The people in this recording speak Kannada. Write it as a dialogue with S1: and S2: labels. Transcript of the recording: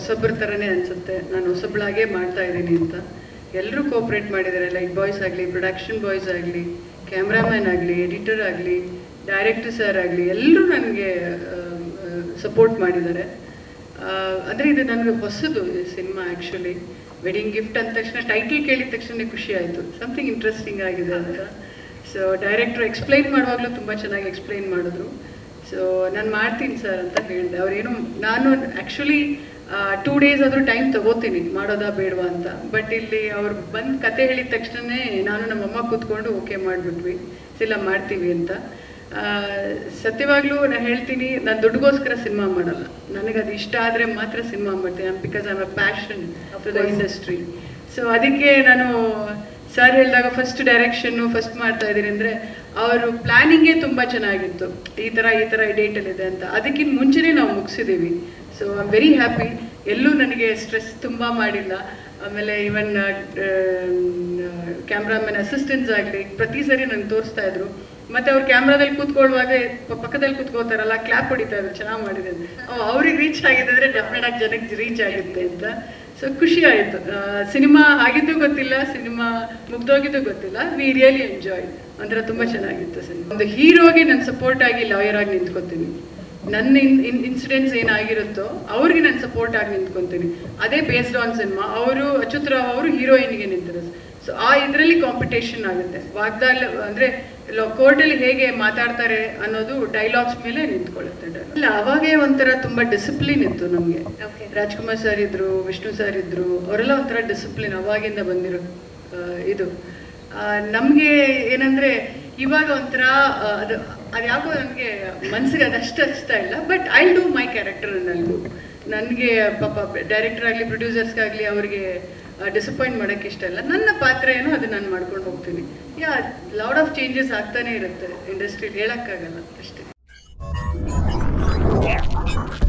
S1: ಹೊಸಬ್ರ ಥರನೇ ಅನಿಸುತ್ತೆ ನಾನು ಹೊಸಬ್ಳಾಗೇ ಮಾಡ್ತಾ ಇದ್ದೀನಿ ಅಂತ ಎಲ್ಲರೂ ಕೋಪ್ರೇಟ್ ಮಾಡಿದ್ದಾರೆ ಲೈಟ್ ಬಾಯ್ಸ್ ಆಗಲಿ ಪ್ರೊಡಕ್ಷನ್ ಬಾಯ್ಸ್ ಆಗಲಿ ಕ್ಯಾಮ್ರಾಮ್ಯಾನ್ ಆಗಲಿ ಎಡಿಟರ್ ಆಗಲಿ ಡೈರೆಕ್ಟರ್ ಸರ್ ಆಗಲಿ ಎಲ್ಲರೂ ನನಗೆ ಸಪೋರ್ಟ್ ಮಾಡಿದ್ದಾರೆ ಅಂದರೆ ಇದು ನನಗೆ ಹೊಸದು ಸಿನಿಮಾ ಆ್ಯಕ್ಚುಲಿ ವೆಡ್ಡಿಂಗ್ ಗಿಫ್ಟ್ ಅಂದ ತಕ್ಷಣ ಟೈಟಲ್ ಕೇಳಿದ ತಕ್ಷಣ ಖುಷಿ ಆಯಿತು ಸಮಥಿಂಗ್ ಇಂಟ್ರೆಸ್ಟಿಂಗ್ ಆಗಿದೆ ಅಂತ ಸೊ ಡೈರೆಕ್ಟ್ರು ಎಕ್ಸ್ಪ್ಲೈನ್ ಮಾಡುವಾಗಲೂ ತುಂಬ ಚೆನ್ನಾಗಿ ಎಕ್ಸ್ಪ್ಲೈನ್ ಮಾಡಿದ್ರು ಸೊ ನಾನು ಮಾಡ್ತೀನಿ ಸರ್ ಅಂತ ಹೇಳಿದೆ ಅವ್ರೇನು ನಾನು ಆ್ಯಕ್ಚುಲಿ ಟೂ ಡೇಸ್ ಆದರೂ ಟೈಮ್ ತಗೋತೀನಿ ಮಾಡೋದಾ ಬೇಡವಾ ಅಂತ ಬಟ್ ಇಲ್ಲಿ ಅವ್ರು ಬಂದು ಕತೆ ಹೇಳಿದ ತಕ್ಷಣವೇ ನಾನು ನಮ್ಮಮ್ಮ ಕೂತ್ಕೊಂಡು ಓಕೆ ಮಾಡಿಬಿಟ್ವಿ ಇಲ್ಲ ಮಾಡ್ತೀವಿ ಅಂತ ಆ, ಸತ್ಯವಾಗ್ಲೂ ನಾನು ಹೇಳ್ತೀನಿ ನಾನು ದುಡ್ಡುಗೋಸ್ಕರ ಸಿನಿಮಾ ಮಾಡಲ್ಲ ನನಗೆ ಅದು ಇಷ್ಟ ಆದರೆ ಮಾತ್ರ ಸಿನಿಮಾ ಮಾಡ್ತೀನಿ because I am a passion to the industry so ಅದಕ್ಕೆ ನಾನು ಸರ್ ಹೇಳಿದಾಗ ಫಸ್ಟ್ ಡೈರೆಕ್ಷನ್ನು ಫಸ್ಟ್ ಮಾಡ್ತಾ ಇದ್ದೀನಿ ಅಂದರೆ ಅವರು ಪ್ಲ್ಯಾನಿಂಗೇ ತುಂಬ ಚೆನ್ನಾಗಿತ್ತು ಈ ಥರ ಈ ಥರ ಡೇಟಲ್ಲಿದೆ ಅಂತ ಅದಕ್ಕಿಂತ ಮುಂಚೆನೇ ನಾವು ಮುಗಿಸಿದ್ದೀವಿ so I am very happy ಎಲ್ಲೂ ನನಗೆ ಸ್ಟ್ರೆಸ್ ತುಂಬ ಮಾಡಿಲ್ಲ ಆಮೇಲೆ ಇವನ್ ಕ್ಯಾಮ್ರಾಮನ್ ಅಸಿಸ್ಟೆಂಟ್ಸ್ ಆಗಲಿ ಪ್ರತಿ ಸರಿ ನನಗೆ ತೋರಿಸ್ತಾ ಇದ್ರು ಮತ್ತೆ ಅವ್ರು ಕ್ಯಾಮ್ರಾದಲ್ಲಿ ಕೂತ್ಕೊಳ್ಳುವಾಗ ಪ- ಪಕ್ಕದಲ್ಲಿ ಕೂತ್ಕೋತಾರಲ್ಲ ಕ್ಲಾಪ್ ಹೊಡಿತಾ ಇದ್ರು ಚೆನ್ನಾಗಿ ಮಾಡಿದೆ ಅಂತ. ಅವ್ ಅವ್ರಿಗೆ ರೀಚ್ ಆಗಿದೆ ಅಂದರೆ ಡೆಫಿನೆಟ್ ಆಗಿ ಜನಕ್ಕೆ ರೀಚ್ ಆಗುತ್ತೆ ಅಂತ ಸೊ ಖುಷಿ ಆಯಿತು ಸಿನಿಮಾ ಆಗಿದ್ದು ಗೊತ್ತಿಲ್ಲ ಸಿನಿಮಾ ಮುಗ್ದೋಗಿದ್ದು ಗೊತ್ತಿಲ್ಲ ವಿ ರಿಯಲಿ ಎಂಜಾಯ್ ಒಂಥರ ತುಂಬ ಚೆನ್ನಾಗಿತ್ತು ಸಿನಿಮಾ ಒಂದು ಹೀರೋಗೆ ನಾನು ಸಪೋರ್ಟ್ ಆಗಿ ಲಾಯರ್ ಆಗಿ ನಿಂತ್ಕೊತೀನಿ ನನ್ನ ಇನ್ ಇನ್ಸಿಡೆಂಟ್ಸ್ ಏನಾಗಿರುತ್ತೋ ಅವ್ರಿಗೆ ನಾನು ಸಪೋರ್ಟ್ ಆಗಿ ನಿಂತ್ಕೊತೀನಿ ಅದೇ ಬೇಸ್ಡ್ ಆನ್ ಸಿನಿಮಾ ಅವರು ಅಚ್ಯುತ್ ರಾವ್ ಅವರು ಹೀರೋಯಿನ್ಗೆ ನಿಂತಿರೋದು ಸೊ ಆ ಇದರಲ್ಲಿ ಕಾಂಪಿಟೇಷನ್ ಆಗುತ್ತೆ ವಾಗ್ದಾಲ್ ಅಂದರೆ ಕೋರ್ಟಲ್ಲಿ ಹೇಗೆ ಮಾತಾಡ್ತಾರೆ ಅನ್ನೋದು ಡೈಲಾಗ್ಸ್ ಮೇಲೆ ನಿಂತ್ಕೊಳ್ಳುತ್ತೆ dialogue. ಇಲ್ಲ ಅವಾಗೇ ಒಂಥರ ತುಂಬ ಡಿಸಿಪ್ಲಿನ್ ಇತ್ತು ನಮಗೆ
S2: Okay.
S1: ರಾಜ್ಕುಮಾರ್ ಸರ್ ಇದ್ರು ವಿಷ್ಣು ಸರ್ ಇದ್ರು ಅವರೆಲ್ಲ ಒಂಥರ ಡಿಸಿಪ್ಲಿನ್ ಅವಾಗಿಂದ ಬಂದಿರೋ ಆ, ಇದು ನಮಗೆ ಏನಂದ್ರೆ ಇವಾಗ ಒಂಥರ ಆ, ಅದು ಅದು ಯಾಕೋ ನನಗೆ ಮನಸ್ಸಿಗೆ ಅದಷ್ಟು ಹಚ್ತಾ ಇಲ್ಲ but I do my character ನನಗೂ ನನಗೆ ಪಾಪ ಡೈರೆಕ್ಟರ್ ಆಗಲಿ ಪ್ರೊಡ್ಯೂಸರ್ಸ್ಗಾಗಲಿ ಅವರಿಗೆ ಡಿಸಪಾಯಿಂಟ್ ಮಾಡೋಕ್ಕೆ ಇಷ್ಟ ಇಲ್ಲ ನನ್ನ ಪಾತ್ರ ಏನೋ ಅದು ನಾನು ಮಾಡ್ಕೊಂಡು ಹೋಗ್ತೀನಿ ಯಾ ಲಾಡ್ ಆಫ್ ಚೇಂಜಸ್ ಆಗ್ತಾನೆ ಇರುತ್ತೆ ಇಂಡಸ್ಟ್ರಿಲಿ ಹೇಳೋಕ್ಕಾಗಲ್ಲ ಅಷ್ಟೇ